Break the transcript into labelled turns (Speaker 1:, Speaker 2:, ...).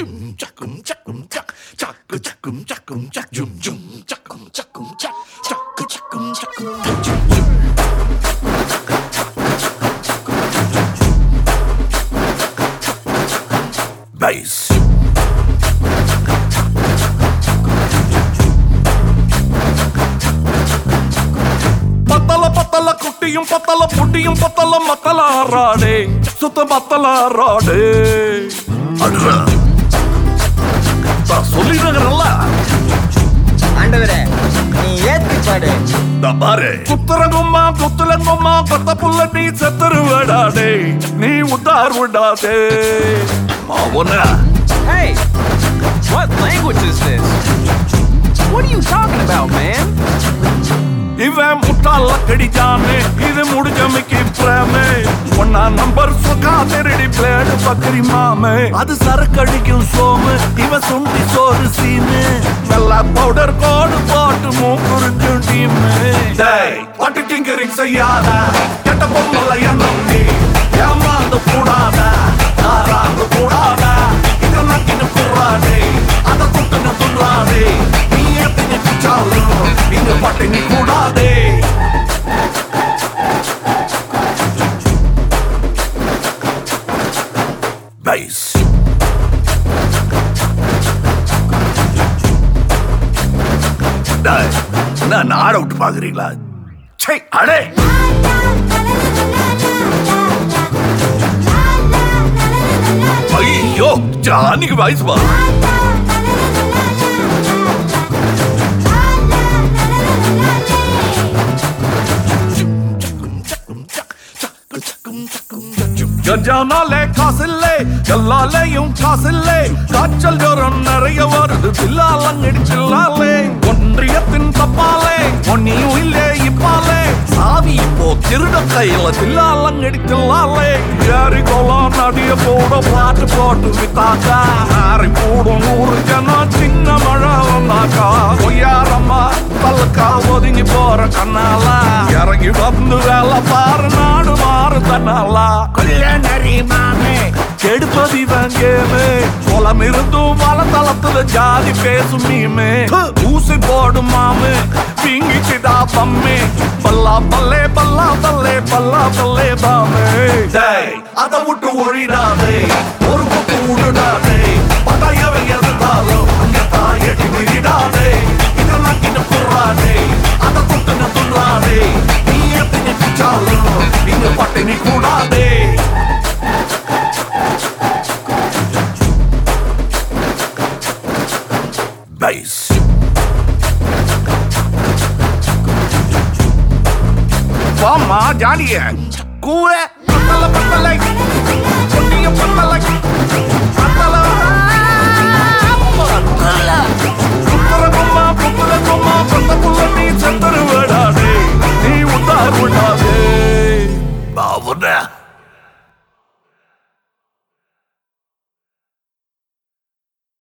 Speaker 1: Jum jakum jakum jak. Jak jakum jakum jak. Jum jum jakum jakum jak. Jak jakum jakum jak. Jum jum. Bass.
Speaker 2: பத்தல பத்தல குட்டியும் பத்தல புட்டியும் பத்தல மத்தல ஆறாடே சுத்த மத்தல ஆறாடே
Speaker 1: அடுறா. நான் சொல்லிடுறேன்ல.
Speaker 3: ஆண்டவரே நீ ஏத்தி பாடு
Speaker 1: இந்த பாரு
Speaker 2: குத்துறங்கும்மா குத்துலங்கும்மா கொத்த புள்ள நீ செத்துருவடாடே நீ உத்தார் விடாதே
Speaker 1: மாவன
Speaker 4: Hey, what language is this? What are you talking about, man?
Speaker 2: இவன் முட்டாள கடிச்சானே இது முடிஞ்சமைக்கு பிரேமே ஒன்னா நம்பர் சொக்கா திருடி பிளேடு பக்கரி மாமே அது சரக்கடிக்கும் சோமு இவன் சுண்டி சோறு சீனு வெள்ள பவுடர் கோடு போட்டு மூக்குறிஞ்சும் டீமு டேய் பட்டு டிங்கரிங் செய்யாத கெட்ட பொம்மல எண்ணம் நீ ஏமாந்து கூடாத ஆறாந்து கூடாத இதை நக்கின்னு கூடாதே அதை துட்டுன்னு துள்ளாதே நீ எத்தனை குச்சாலும் இங்க பட்டினி கூடாதே
Speaker 1: Bass. டேய், என்ன நாட விட்டு பாக்குறீங்களா சே அடே ஐயோ ஜானிக்கு வாய்ஸ் பா
Speaker 2: கஞ்சானாலே காசில்லே எல்லாலேயும் காசில்லே காய்ச்சல் ஜோரம் நிறைய வருது பில்லாலங்கடி பில்லாலே ஒன்றியத்தின் தப்பாலே ஒன்னியும் இல்லே இப்பாலே சாவி இப்போ திருட கையில தில்லாலங்கடி தில்லாலே ஏறி கோலம் நடிய போட பாட்டு போட்டு வித்தாக்கா ஆறி போடும் நூறு ஜனம் சின்ன மழை வந்தாக்கா பொய்யாரம்மா பல்லுக்கா ஒதுங்கி போற கண்ணாலா இறங்கி வந்து வேலை பாரு நாடு மாறு தன்னாலா கொல்ல நரிமாமே கெடுப்பது இவன் கேமு குளம் இருந்தும் வளத்தளத்துல ஜாதி பேசும் நீமே ஊசி போடும் மாமு பிங்கிச்சுடா பம்மே பல்லா பல்லே பல்லா பல்லே பல்லா பல்லே பாமே டேய் அதை விட்டு ஒழிடாதே ஒரு பக்கம் விடுடாதே பட்டாயவை எதிர்த்தாலும் அங்க தாயடி விடாதே இதெல்லாம் கிட்ட குறாதே அதை குட்டுன்னு துள்ளாதே நீ எத்தனை பிச்சாலும் இங்க பட்டினி கூடாதே
Speaker 1: Bass.
Speaker 2: வாமா ஜாலிய கூற பத்தல பத்தலை பொன்னிய பத்தலை